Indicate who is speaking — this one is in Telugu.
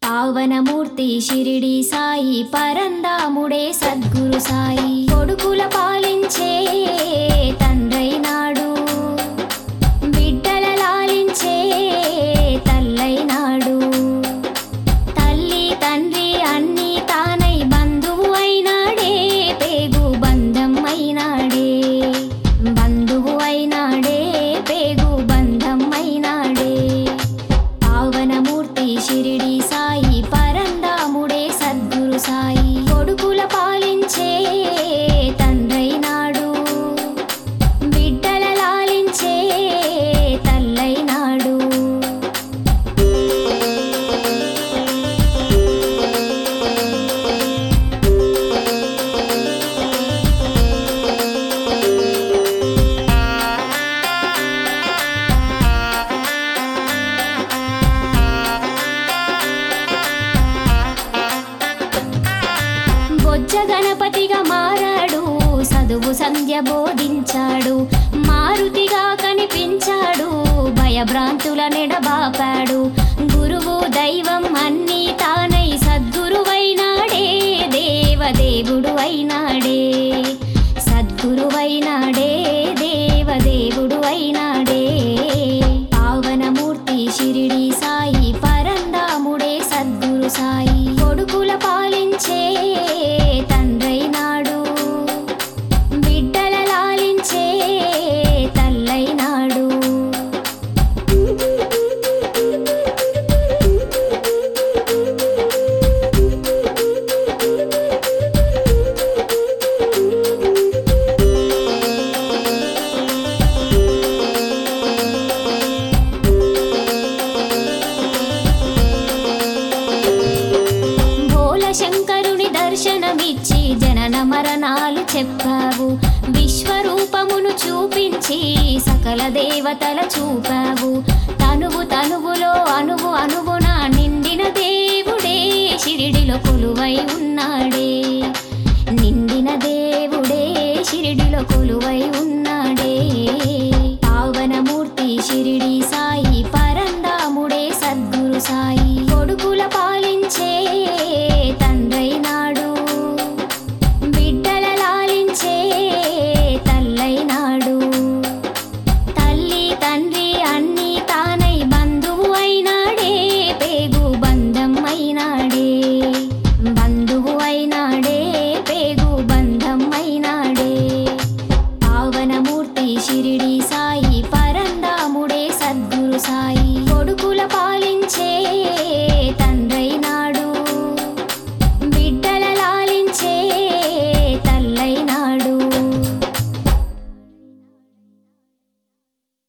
Speaker 1: పావనమూర్తి షిరిడి సాయి పరందాముడే సద్గురు సాయి కొడుకుల పాలించే తండ్రైనాడు బిడ్డల లాలించే తల్లైనాడు తల్లి తండ్రి అన్నీ తానై బంధువు అయినాడే పేగు బంధం అయినాడే బంధువు అయినాడే పేగు బంధం అయినాడే పావనమూర్తి షిరిడి సాయి పరందాముడే సద్గురు సాయి కొడుకుల పాలించే తండ్రైనాడు బిడ్డల లాలించే తల్లైనాడు బొజ్జ గణపతిగా మారాడు చదువు సంధ్య బోధించాడు మారుతిగా కనిపించాడు భయభ్రాంతుల నెడబాపాడు గురువు దైవం అన్నీ తానై సద్గురువైనాడే దేవదేవుడు అయినాడే సద్గురువైనాడే దేవదేవుడు అయినాడే పావనమూర్తి షిరిడి సాయి పరందాముడే సద్గురు సాయి కొడుకుల పాలించే తండ్రైనాడు బిడ్డల లాలించే తల్లైనాడు భోల శంకరుని దర్శనమిచ్చి జనన మరణాలు చెప్పావు విశ్వరూపమును చూపించి సకల దేవతల చూపావు తనువు తనువులో అనువు అనువున నిండిన దేవుడే షిరిడిలో కొలువై ఉన్నాడే నిండిన దేవుడే షిరిడిలో కొలువై ఉన్నాడే పావనమూర్తి షిరిడి సాయి పరందాముడే సద్గురు సాయి